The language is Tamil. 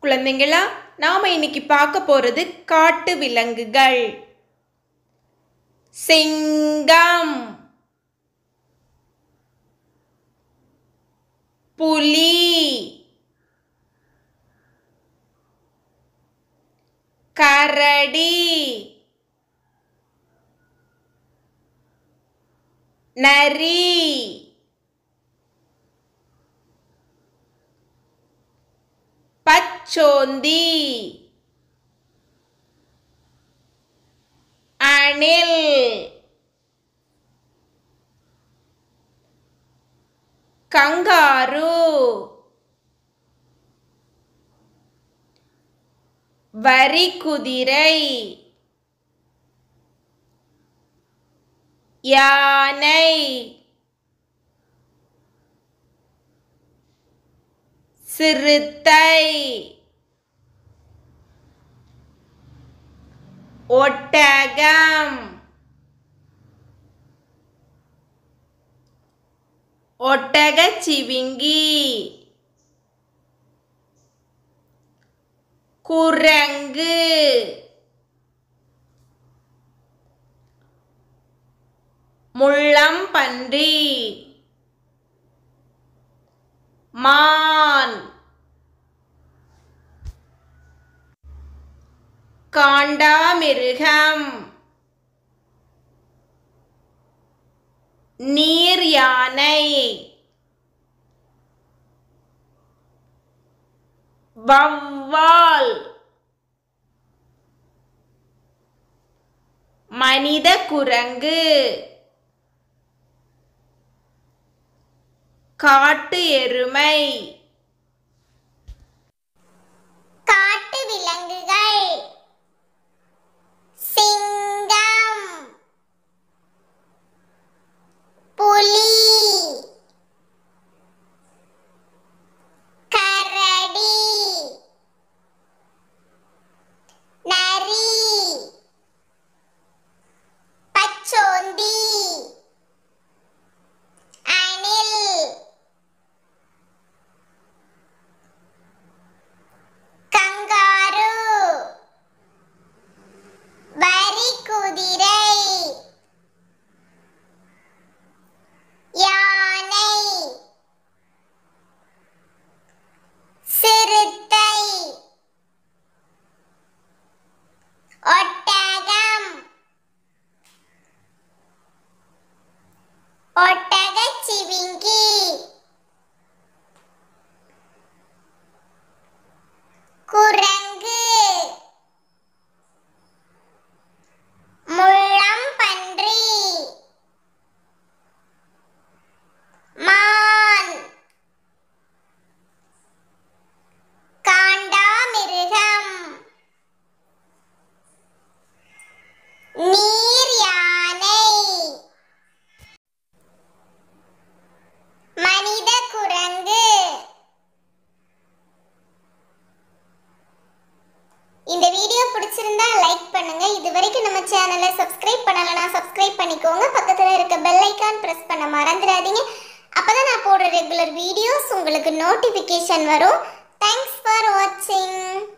குழந்தைங்களா நாம இன்னைக்கு பார்க்க போறது காட்டு விலங்குகள் சிங்கம் புலி கரடி நரி பச்சோந்தி அணில் கங்காரு வரிக்குதிரை யானை சிறுத்தை ஒட்டகம் ஒட்டகச் சிவிங்கி குரங்கு முள்ளம்பன்றி மான் காண்டாமிருகம் நீர் யானை வவ்வால் மனித குரங்கு காட்டு எருமை காட்டு விலங்குகள் சிங்கம் புலி கரடி நரி பச்சோந்தி அணில் கங்காரு வரிக்குதிரை யானை சிறுத்தை ஒட்டகம் ஒட்டகச் சிவிங்கி குரங்கு முள்ளம்பன்றி மான் காண்டாமிருகம் நீர் யானை மனித குரங்கு இந்த வீடியோ பிடிச்சிருந்தா லைக் பண்ணுங்க இது வரைக்கும் நம்ம சேனலை சப்ஸ்கிரைப் பண்ணலைன்னா சப்ஸ்கிரைப் பண்ணிக்கோங்க பக்கத்துல இருக்க பெல் ஐகான் பிரஸ் பண்ண மறந்துடாதீங்க அப்பதான் நான் போடுற ரெகுலர் வீடியோஸ் உங்களுக்கு நோட்டிஃபிகேஷன் வரும் தேங்க்ஸ் ஃபார் வாட்சிங்